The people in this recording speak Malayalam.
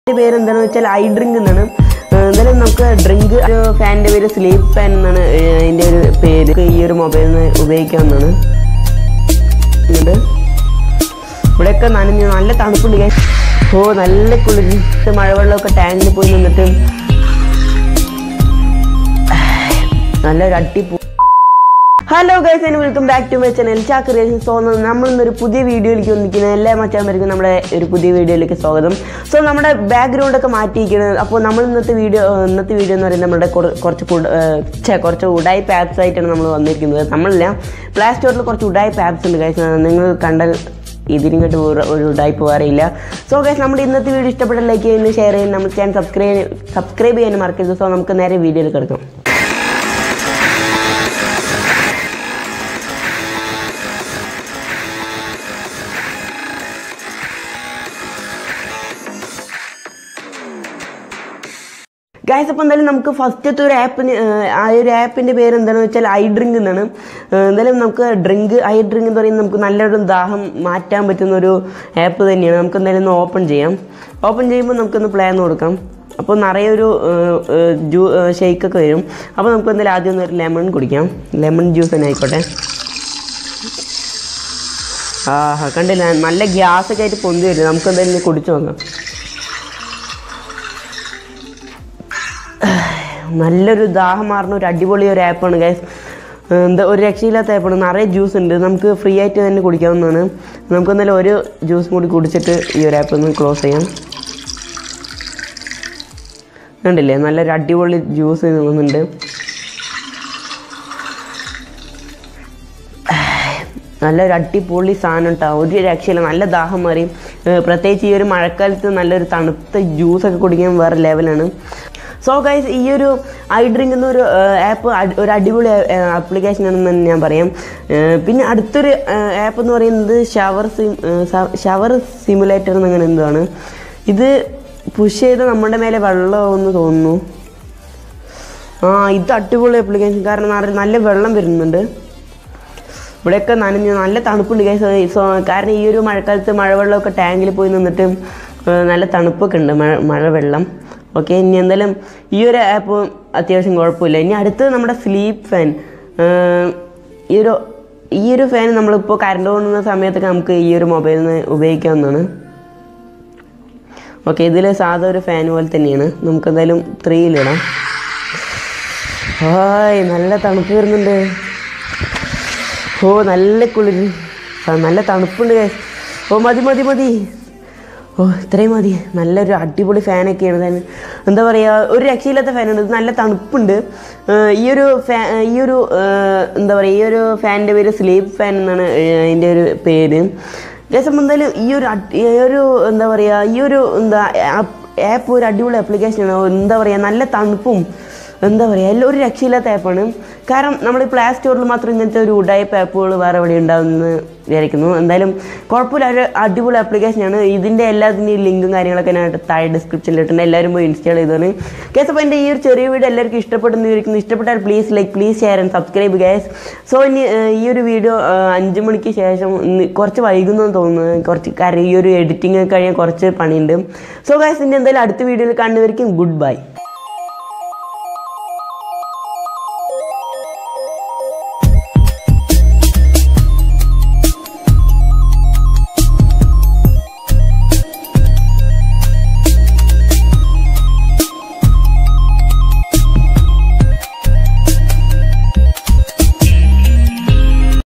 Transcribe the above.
ഫാനിന്റെ പേര് എന്താണെന്ന് വെച്ചാൽ ഐ ഡ്രിങ്ക് എന്നാണ് ഏഹ് എന്തായാലും നമുക്ക് ഡ്രിങ്ക് ഒരു ഫാനിന്റെ പേര് സ്ലീപ്പ് ഫാൻ എന്നാണ് ഏഹ് അതിന്റെ ഒരു പേര് ഈ ഒരു മൊബൈലിന് ഉപയോഗിക്കാവുന്നതാണ് എന്നിട്ട് ഇവിടെയൊക്കെ നനഞ്ഞ് നല്ല തണുപ്പുണ്ട് guys. ഓ നല്ല കുളിർ മഴവെള്ളമൊക്കെ ടാങ്കിൽ പോയി നിന്നിട്ട് നല്ലൊരു അടിപൊളി hello guys and welcome back to my channel ചാക്ക് ക്രിയേഷൻസ് തോന്നുന്നു നമ്മൾ ഇന്നൊരു പുതിയ വീഡിയോയിലേക്ക് വന്നിരിക്കുന്ന എല്ലാ മച്ചാന്മാർക്കും നമ്മുടെ ഒരു പുതിയ വീഡിയോയിലേക്ക് സ്വാഗതം സോ നമ്മുടെ ബാക്ക്ഗ്രൗണ്ട് ഒക്കെ മാറ്റിയിരിക്കുന്നത് അപ്പോൾ നമ്മൾ ഇന്നത്തെ വീഡിയോ ഇന്നത്തെ വീഡിയോ എന്ന് പറയുന്നത് നമ്മുടെ കുറ- കുറച്ച് ഫുഡ് ഛേ കുറച്ച് ഉഡായി ആപ്സ് ആയിട്ടാണ് നമ്മൾ വന്നിരിക്കുന്നത് നമ്മളില്ല പ്ലേ സ്റ്റോറിൽ കുറച്ച് ഉഡായി ആപ്സ് ഉണ്ട് ഗൈസ് നിങ്ങൾ കണ്ടാൽ ഇതിനിങ്ങോട്ട് ഒരു ഒരു ഉഡായിപ്പ് വേറെയില്ല സോ ഗൈസ് നമ്മുടെ ഇന്നത്തെ വീഡിയോ ഇഷ്ടപ്പെട്ട ലൈക്ക് ചെയ്യുന്നു ഷെയർ ചെയ്യുന്നു നമ്മുടെ ചാനൽ സബ്സ്ക്രൈബ് സബ്സ്ക്രൈബ് ചെയ്യാൻ മറക്കരുത് സോ നമുക്ക് നേരെ വീഡിയോയിൽ കിടക്കാം ഗായ്സ് അപ്പോൾ എന്തായാലും നമുക്ക് ഫസ്റ്റത്തെ ഒരു ആപ്പിന് ആ ഒരു ആപ്പിൻ്റെ പേര് എന്താണെന്ന് വെച്ചാൽ ഐ ഡ്രിങ്ക് എന്നാണ് ഏഹ് എന്തായാലും നമുക്ക് ഡ്രിങ്ക് ഐ ഡ്രിങ്ക് എന്ന് പറയുന്നത് നമുക്ക് നല്ലൊരു ദാഹം മാറ്റാൻ പറ്റുന്ന ഒരു ആപ്പ് തന്നെയാണ് നമുക്ക് എന്തായാലും ഒന്ന് ഓപ്പൺ ചെയ്യാം ഓപ്പൺ ചെയ്യുമ്പോൾ നമുക്കൊന്ന് പ്ലേ എന്ന് കൊടുക്കാം അപ്പോൾ നിറയെ ഒരു ജ്യൂ ഷെയ്ക്കൊക്കെ വരും അപ്പോൾ നമുക്ക് എന്തായാലും ആദ്യം ഒന്ന് ഒരു ലെമൺ കുടിക്കാം ലെമൺ ജ്യൂസ് തന്നെ ആയിക്കോട്ടെ ആ കണ്ടില്ല നല്ല ഗ്യാസൊക്കെ ആയിട്ട് പൊന്തി വരും നമുക്ക് എന്തായാലും ഇനി കുടിച്ചു നോക്കാം നല്ലൊരു ദാഹം മാറുന്ന ഒരു അടിപൊളി ഒരു ആപ്പാണ് ഗൈസ് എന്താ ഒരു രക്ഷയില്ലാത്ത ആപ്പാണ് നിറയെ ജ്യൂസ് ഉണ്ട് നമുക്ക് ഫ്രീ ആയിട്ട് തന്നെ കുടിക്കാവുന്നതാണ് നമുക്ക് എന്തായാലും ഒരു ജ്യൂസും കൂടി കുടിച്ചിട്ട് ഈ ഒരു ആപ്പ് ഒന്ന് ക്ലോസ് ചെയ്യാം കണ്ടില്ലേ നല്ലൊരു അടിപൊളി ജ്യൂസ് തോന്നുന്നുണ്ട് നല്ലൊരു അടിപൊളി സാധനം കേട്ടോ ഒരു രക്ഷയില്ല നല്ല ദാഹം മാറി ഏഹ് പ്രത്യേകിച്ച് ഈ ഒരു മഴക്കാലത്ത് നല്ലൊരു തണുത്ത ജ്യൂസൊക്കെ കുടിക്കാൻ വേറെ ലെവലാണ് സോ ഗൈസ് ഈ ഒരു ഐ ഡ്രിങ്ക് എന്നൊരു ആപ്പ് ഒരു അടിപൊളി ആപ്ലിക്കേഷൻ ആണെന്ന് തന്നെ ഞാൻ പറയാം ഏഹ് പിന്നെ അടുത്തൊരു ആപ്പ് എന്ന് പറയുന്നത് ഷവർ സിം ഷവർ സിമുലേറ്റർ എന്നങ്ങനെ എന്താണ് ഇത് പുഷ് ചെയ്ത് നമ്മുടെ മേലെ വെള്ളമാവെന്ന് തോന്നുന്നു ആ ഇത് അടിപൊളി ആപ്ലിക്കേഷൻ കാരണം നിറയെ നല്ല വെള്ളം വരുന്നുണ്ട് ഇവിടെയൊക്കെ നനഞ്ഞ് നല്ല തണുപ്പുണ്ട് ഗൈസ് സോ കാരണം ഈ ഒരു മഴക്കാലത്ത് മഴവെള്ളമൊക്കെ ടാങ്കിൽ പോയി നിന്നിട്ട് ഏഹ് നല്ല തണുപ്പൊക്കെ ഉണ്ട് മഴ മഴവെള്ളം ഓക്കെ ഇനി എന്തായാലും ഈ ഒരു ആപ്പ് അത്യാവശ്യം കുഴപ്പമില്ല ഇനി അടുത്തത് നമ്മുടെ സ്ലീപ്പ് ഫാൻ ഈ ഒരു ഈ ഒരു ഫാൻ നമ്മളിപ്പോൾ കറണ്ട് പോകുന്ന സമയത്തൊക്കെ നമുക്ക് ഈ ഒരു മൊബൈലിൽ നിന്ന് ഉപയോഗിക്കാവുന്നതാണ് ഓക്കെ ഇതിൽ സാധാ ഒരു ഫാൻ പോലെ തന്നെയാണ് നമുക്ക് എന്തായാലും ത്രീയിലിടാം ഹായ് നല്ല തണുപ്പ് വരുന്നുണ്ട് ഓ നല്ല കുളിർ ആ, നല്ല തണുപ്പുണ്ട് guys. ഓ മതി മതി മതി ഓ ഇത്രയും മതി നല്ലൊരു അടിപൊളി ഫാനൊക്കെയാണ് തന്നെ എന്താ പറയുക ഒരു രക്ഷയില്ലാത്ത ഫാനാണ് ഇത് നല്ല തണുപ്പുണ്ട് ഏഹ് ഈ ഒരു ഫാ ഈ ഒരു ഏഹ് എന്താ പറയുക ഈ ഒരു ഫാനിൻ്റെ പേര് സ്ലീപ്പ് ഫാൻ എന്നാണ് ഏഹ് അതിൻ്റെ ഒരു പേര് രസം എന്തായാലും ഈ ഒരു അടി- ഈ ഒരു എന്താ പറയുക ഈ ഒരു എന്താ ആപ്പ് ഒരു അടിപൊളി ആപ്ലിക്കേഷനാണ് എന്താ പറയുക നല്ല തണുപ്പും എന്താ പറയുക എല്ലാം ഒരു രക്ഷയില്ലാത്ത ആപ്പാണ് കാരണം നമ്മൾ പ്ലേ സ്റ്റോറിൽ മാത്രം ഇങ്ങനത്തെ ഒരു ഉഡായ്പ ആപ്പുകൾ വേറെ എവിടെ ഉണ്ടാവുമെന്ന് വിചാരിക്കുന്നു എന്തായാലും കുഴപ്പമില്ല ഒരു അടിപൊളി ആപ്ലിക്കേഷനാണ് ഇതിൻ്റെ എല്ലാത്തിൻ്റെയും ലിങ്കും കാര്യങ്ങളൊക്കെ ഞാൻ താഴെ ഡിസ്ക്രിപ്ഷനിൽ ഇട്ടിട്ടുണ്ട് എല്ലാവരും പോയി ഇൻസ്റ്റാൾ ചെയ്തോന്ന് കേസ് അപ്പോൾ എൻ്റെ ഈ ഒരു ചെറിയ വീഡിയോ എല്ലാവർക്കും ഇഷ്ടപ്പെടുന്നു വിചാരിക്കുന്നു ഇഷ്ടപ്പെട്ടാൽ please like please share and subscribe guys so ഇനി ഏഹ്, ഈ ഒരു വീഡിയോ അഞ്ച് മണിക്ക് ശേഷം ഇന്ന് കുറച്ച് വൈകുന്നു എന്ന് തോന്നുന്നു കുറച്ച് കാര്യം ഈ ഒരു എഡിറ്റിംഗ് കഴിയാൻ കുറച്ച് പണിയുണ്ട് സോ ഗൈസ് ഇനി എന്തായാലും അടുത്ത വീഡിയോയിൽ കാണുന്നവരിക്കും ഗുഡ് ബൈ